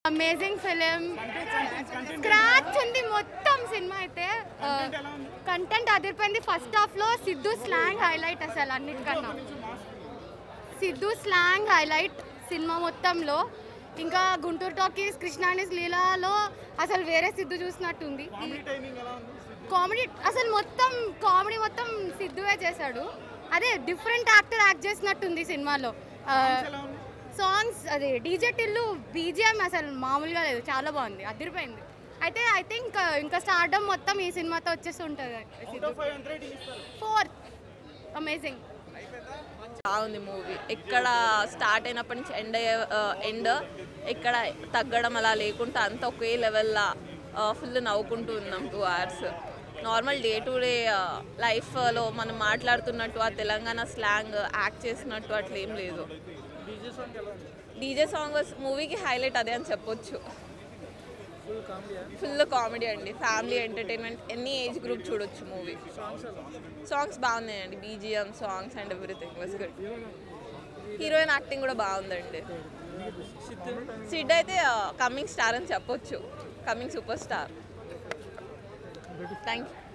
amazing film scratch ఉంది మొత్తం cinema అయితే కంటెంట్ అదిరిపోయింది ఫస్ట్ హాఫ్ లో సిద్ధు స్లాంగ్ హైలైట్ అసలు అన్నిటికన్నా సిద్ధు స్లాంగ్ హైలైట్ సినిమా మొత్తంలో ఇంకా గుంటూరు టాకీస్ కృష్ణానిస్ లీలాలో అసలు వేరే సిద్ధు చూసినట్టుంది కామెడీ అసలు మొత్తం కామెడీ మొత్తం సిద్ధువే చేశాడు అదే డిఫరెంట్ యాక్టర్ యాక్ట్ చేసినట్టుంది సినిమాలో సాంగ్స్ అదే డీజే టిల్లు బీజిఎం అసలు మామూలుగా లేదు చాలా బాగుంది అదిరిపోయింది అయితే ఐ థింక్ ఇంకా స్టార్డమ్ మొత్తం ఈ సినిమాతో వచ్చేసి ఉంటుంది ఫోర్ అమేజింగ్ బాగుంది మూవీ ఎక్కడ స్టార్ట్ అయినప్పటి నుంచి ఎండ్ ఎండ్ ఎక్కడ తగ్గడం అలా లేకుండా అంత ఒకే లెవెల్లా ఫుల్ నవ్వుకుంటూ ఉన్నాం two hours normal day to day లైఫ్లో మనం మాట్లాడుతున్నట్టు ఆ తెలంగాణ స్లాంగ్ యాక్ట్ చేసినట్టు అట్లా ఏం లేదు డీజే సాంగ్ మూవీకి హైలైట్ అదే అని చెప్పొచ్చు ఫుల్ కామెడీ అండి ఫ్యామిలీ ఎంటర్టైన్మెంట్ ఎన్ని ఏజ్ గ్రూప్ చూడొచ్చు మూవీ సాంగ్స్ బాగున్నాయండి BGM songs and everything was good heroine acting కూడా బాగుందండి సిడ్ అయితే కమింగ్ స్టార్ అని చెప్పొచ్చు coming super star thank you